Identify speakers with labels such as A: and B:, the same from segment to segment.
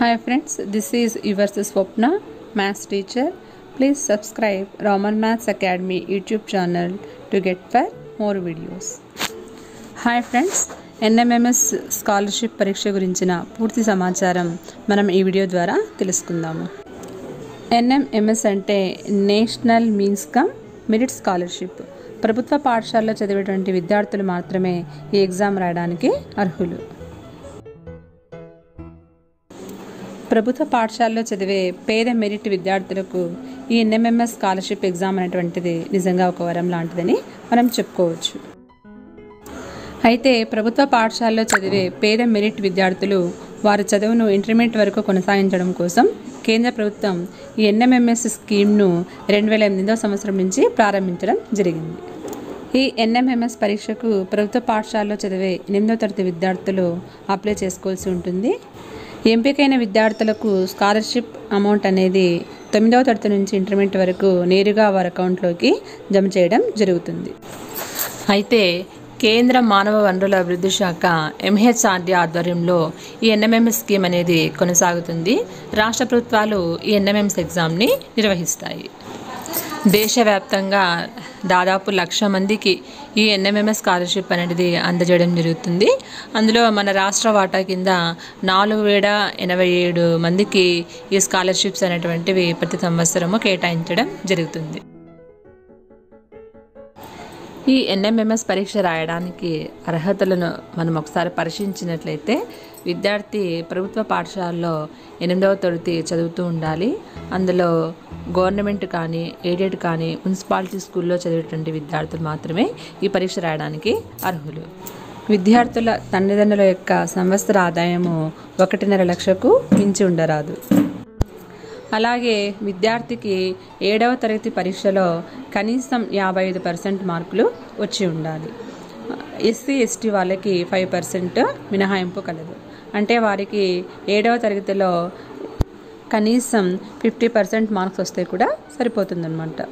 A: Hi friends, this is yours Swapna, Maths teacher. Please subscribe Roman Maths Academy YouTube channel to get for more videos. Hi friends NMMS scholarship పరీక్ష గురించిన పూర్తి సమాచారం మనం ఈ video ద్వారా తెలుసుకుందాము NMMS అంటే national means cum merit scholarship ప్రభుత్వ పాఠశాలలో చదివేటువంటి విద్యార్థులు మాత్రమే ఈ ఎగ్జామ్ రాయడానికి అర్హులు ప్రభుత్వ పాఠశాలలో చదివే పేద మెరిట్ విద్యార్థులకు ఈ ఎన్ఎంఎంఎస్ స్కాలర్షిప్ ఎగ్జామ్ అనేటువంటిది నిజంగా ఒక వరం లాంటిదని మనం చెప్పుకోవచ్చు అయితే ప్రభుత్వ పాఠశాలలో చదివే పేద మెరిట్ విద్యార్థులు వారి చదువును ఇంటర్మీడియట్ వరకు కొనసాగించడం కోసం కేంద్ర ప్రభుత్వం ఈ ఎన్ఎంఎంఎస్ స్కీమ్ను రెండు వేల ఎనిమిదో సంవత్సరం నుంచి ప్రారంభించడం జరిగింది ఈ ఎన్ఎంఎంఎస్ పరీక్షకు ప్రభుత్వ పాఠశాలలో చదివే ఎనిమిదో తరగతి విద్యార్థులు అప్లై చేసుకోవాల్సి ఉంటుంది ఎంపికైన విద్యార్థులకు స్కాలర్షిప్ అమౌంట్ అనేది తొమ్మిదవ తరగతి నుంచి ఇంటర్మీడియట్ వరకు నేరుగా వారి అకౌంట్లోకి జమ చేయడం జరుగుతుంది అయితే కేంద్ర మానవ వనరుల అభివృద్ధి శాఖ ఎంహెచ్ఆర్డీ ఆధ్వర్యంలో ఈ ఎన్ఎంఎంఎస్ స్కీమ్ అనేది కొనసాగుతుంది రాష్ట్ర ప్రభుత్వాలు ఈ ఎన్ఎంఎంఎస్ ఎగ్జామ్ని నిర్వహిస్తాయి దేశవ్యాప్తంగా దాదాపు లక్ష మందికి ఈ ఎన్ఎంఎంఎస్ స్కాలర్షిప్ అనేది అందజేయడం జరుగుతుంది అందులో మన రాష్ట్ర వాటా కింద నాలుగు వేల ఎనభై ఏడు మందికి ఈ స్కాలర్షిప్స్ అనేటువంటివి ప్రతి సంవత్సరము కేటాయించడం జరుగుతుంది ఈ ఎన్ఎంఎంఎస్ పరీక్ష రాయడానికి అర్హతలను మనం ఒకసారి పరిశీలించినట్లయితే విద్యార్థి ప్రభుత్వ పాఠశాలలో ఎనిమిదవ తరగతి చదువుతూ ఉండాలి అందులో గవర్నమెంట్ కానీ ఎయిడెడ్ కానీ మున్సిపాలిటీ స్కూల్లో చదివేటువంటి విద్యార్థులు మాత్రమే ఈ పరీక్ష రాయడానికి అర్హులు విద్యార్థుల తల్లిదండ్రుల యొక్క సంవత్సర ఆదాయము ఒకటిన్నర లక్షకు మించి ఉండరాదు అలాగే విద్యార్థికి ఏడవ తరగతి పరీక్షలో కనీసం యాభై ఐదు పర్సెంట్ మార్కులు వచ్చి ఉండాలి ఎస్సీ ఎస్టీ వాళ్ళకి ఫైవ్ పర్సెంట్ మినహాయింపు కలదు అంటే వారికి ఏడవ తరగతిలో కనీసం ఫిఫ్టీ పర్సెంట్ మార్క్స్ వస్తే కూడా సరిపోతుందన్నమాట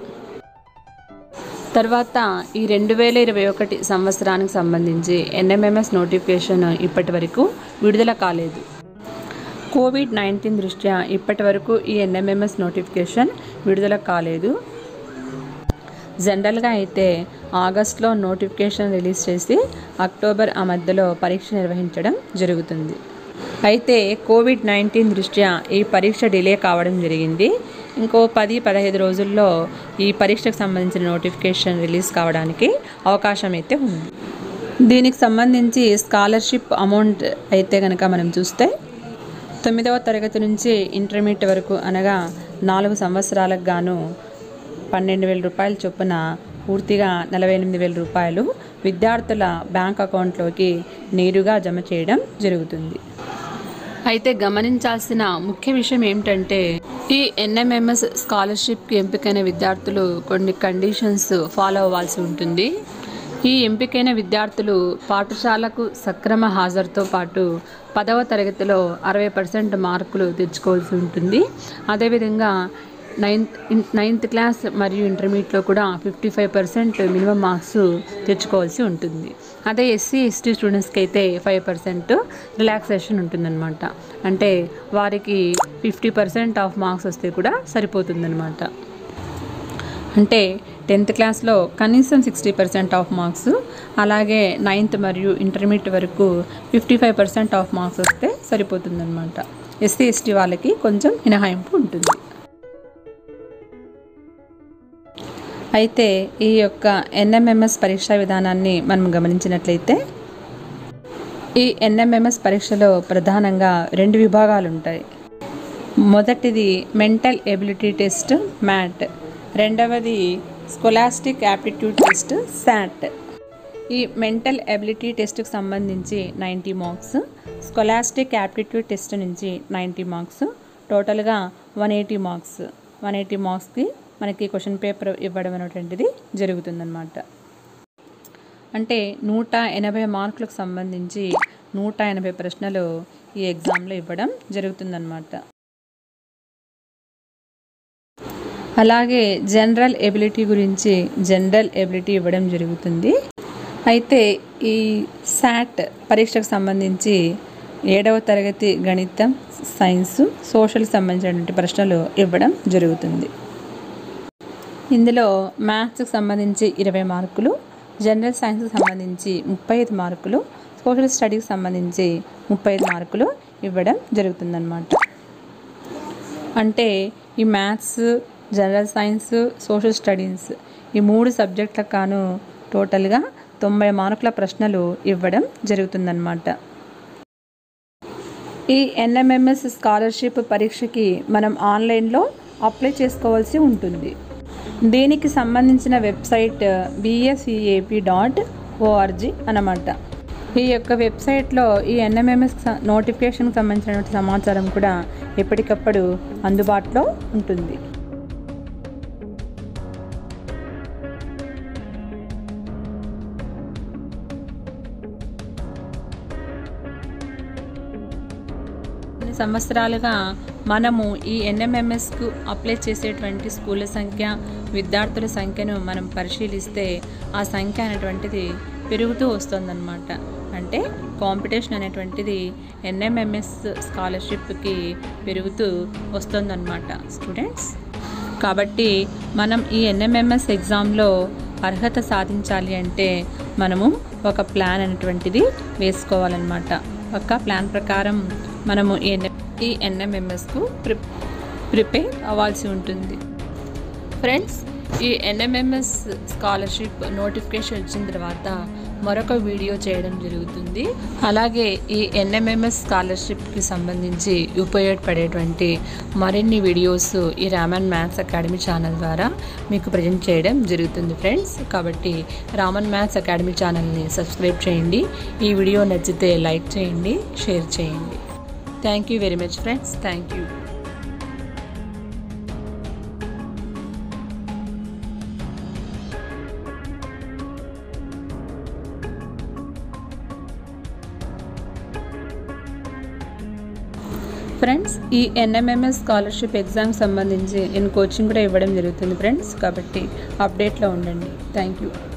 A: తర్వాత ఈ రెండు వేల ఇరవై ఒకటి సంవత్సరానికి సంబంధించి ఎన్ఎంఎంఎస్ నోటిఫికేషన్ ఇప్పటి వరకు విడుదల కాలేదు కోవిడ్ నైన్టీన్ దృష్ట్యా ఇప్పటి వరకు ఈ ఎన్ఎంఎంఎస్ నోటిఫికేషన్ విడుదల కాలేదు జనరల్గా అయితే ఆగస్ట్లో నోటిఫికేషన్ రిలీజ్ చేసి అక్టోబర్ ఆ మధ్యలో పరీక్ష నిర్వహించడం జరుగుతుంది అయితే కోవిడ్ నైన్టీన్ దృష్ట్యా ఈ పరీక్ష డిలే కావడం జరిగింది ఇంకో పది పదహైదు రోజుల్లో ఈ పరీక్షకు సంబంధించిన నోటిఫికేషన్ రిలీజ్ కావడానికి అవకాశం అయితే ఉంది దీనికి సంబంధించి స్కాలర్షిప్ అమౌంట్ అయితే కనుక మనం చూస్తే తొమ్మిదవ తరగతి నుంచి ఇంటర్మీడియట్ వరకు అనగా నాలుగు సంవత్సరాలకు గాను పన్నెండు వేల రూపాయల చొప్పున పూర్తిగా నలభై ఎనిమిది వేల రూపాయలు విద్యార్థుల బ్యాంక్ అకౌంట్లోకి నేరుగా జమ చేయడం జరుగుతుంది అయితే గమనించాల్సిన ముఖ్య విషయం ఏమిటంటే ఈ ఎన్ఎంఎంఎస్ స్కాలర్షిప్కి ఎంపికైన విద్యార్థులు కొన్ని కండిషన్స్ ఫాలో అవ్వాల్సి ఉంటుంది ఈ ఎంపికైన విద్యార్థులు పాఠశాలకు సక్రమ హాజరుతో పాటు పదవ తరగతిలో అరవై పర్సెంట్ మార్కులు తెచ్చుకోవాల్సి ఉంటుంది అదేవిధంగా నైన్త్ నైన్త్ క్లాస్ మరియు ఇంటర్మీడియట్లో కూడా fifty five percent minimum marks తెచ్చుకోవాల్సి ఉంటుంది అదే ఎస్సీ ఎస్టీ స్టూడెంట్స్కి అయితే ఫైవ్ పర్సెంట్ రిలాక్సేషన్ ఉంటుందన్నమాట అంటే వారికి ఫిఫ్టీ పర్సెంట్ ఆఫ్ మార్క్స్ వస్తే కూడా సరిపోతుందన్నమాట అంటే టెన్త్ క్లాస్లో కనీసం సిక్స్టీ పర్సెంట్ ఆఫ్ మార్క్స్ అలాగే నైన్త్ మరియు ఇంటర్మీడియట్ వరకు fifty five percent of marks వస్తే సరిపోతుందన్నమాట ఎస్సీ ఎస్టీ వాళ్ళకి కొంచెం మినహాయింపు ఉంటుంది అయితే ఈ యొక్క ఎన్ఎంఎంఎస్ పరీక్షా విధానాన్ని మనం గమనించినట్లయితే ఈ ఎన్ఎంఎంఎస్ పరీక్షలో ప్రధానంగా రెండు విభాగాలు ఉంటాయి మొదటిది మెంటల్ ఎబిలిటీ టెస్ట్ మ్యాట్ రెండవది స్కొలాస్టిక్ యాప్టిట్యూడ్ టెస్ట్ శాట్ ఈ మెంటల్ ఎబిలిటీ టెస్ట్కి సంబంధించి ninety marks scholastic aptitude test నుంచి నైంటీ మార్క్స్ టోటల్గా one eighty marks one eighty మార్క్స్కి మనకి క్వశ్చన్ పేపర్ ఇవ్వడం అనేటువంటిది జరుగుతుందన్నమాట అంటే నూట ఎనభై మార్కులకు సంబంధించి నూట ఎనభై ప్రశ్నలు ఈ ఎగ్జామ్లో ఇవ్వడం జరుగుతుందన్నమాట అలాగే జనరల్ ఎబిలిటీ గురించి జనరల్ ఎబిలిటీ ఇవ్వడం జరుగుతుంది అయితే ఈ శాట్ పరీక్షకు సంబంధించి ఏడవ తరగతి గణితం సైన్స్ సోషల్ సంబంధించినటువంటి ప్రశ్నలు ఇవ్వడం జరుగుతుంది ఇందులో మ్యాథ్స్కి సంబంధించి ఇరవై మార్కులు జనరల్ సైన్స్కి సంబంధించి ముప్పై ఐదు మార్కులు సోషల్ స్టడీకి సంబంధించి ముప్పై ఐదు మార్కులు ఇవ్వడం జరుగుతుందన్నమాట అంటే ఈ maths general science social studies ఈ మూడు సబ్జెక్టులకు కాను టోటల్గా తొంభై మార్కుల ప్రశ్నలు ఇవ్వడం జరుగుతుందన్నమాట ఈ ఎన్ఎంఎంఎస్ స్కాలర్షిప్ పరీక్షకి మనం ఆన్లైన్లో అప్లై చేసుకోవాల్సి ఉంటుంది దీనికి సంబంధించిన వెబ్సైట్ బిఎస్ఈఏపి డాట్ ఓఆర్జీ అన్నమాట ఈ యొక్క వెబ్సైట్లో ఈ ఎన్ఎంఎంఎస్ నోటిఫికేషన్కి సంబంధించినటువంటి సమాచారం కూడా ఎప్పటికప్పుడు అందుబాటులో ఉంటుంది కొన్ని సంవత్సరాలుగా మనము ఈ ఎన్ఎంఎంఎస్కు అప్లై చేసేటువంటి స్కూళ్ళ సంఖ్య విద్యార్థుల సంఖ్యను మనం పరిశీలిస్తే ఆ సంఖ్య అనేటువంటిది పెరుగుతూ వస్తుందన్నమాట అంటే కాంపిటీషన్ అనేటువంటిది ఎన్ఎంఎంఎస్ స్కాలర్షిప్కి పెరుగుతూ వస్తుందన్నమాట స్టూడెంట్స్ కాబట్టి మనం ఈ ఎన్ఎంఎంఎస్ ఎగ్జామ్లో అర్హత సాధించాలి అంటే మనము ఒక ప్లాన్ అనేటువంటిది వేసుకోవాలన్నమాట ఒక ప్లాన్ ప్రకారం మనము ఈ ఎన్ ఈ ఎన్ఎంఎంఎస్కు ప్రి ప్రిపేర్ అవ్వాల్సి ఉంటుంది ఫ్రెండ్స్ ఈ ఎన్ఎంఎంఎస్ స్కాలర్షిప్ నోటిఫికేషన్ వచ్చిన తర్వాత మరొక వీడియో చేయడం జరుగుతుంది అలాగే ఈ ఎన్ఎంఎంఎస్ స్కాలర్షిప్కి సంబంధించి ఉపయోగపడేటువంటి మరిన్ని వీడియోస్ ఈ రామన్ మ్యాథ్స్ అకాడమీ ఛానల్ ద్వారా మీకు ప్రజెంట్ చేయడం జరుగుతుంది ఫ్రెండ్స్ కాబట్టి రామన్ మ్యాథ్స్ అకాడమీ ఛానల్ని సబ్స్క్రైబ్ చేయండి ఈ వీడియో నచ్చితే లైక్ చేయండి షేర్ చేయండి thank you very much friends thank you friends ఈ ఎన్ఎంఎంఎస్ స్కాలర్షిప్ ఎగ్జామ్ సంబంధించి నేను కోచింగ్ కూడా ఇవ్వడం జరుగుతుంది ఫ్రెండ్స్ కాబట్టి అప్డేట్లో ఉండండి థ్యాంక్ యూ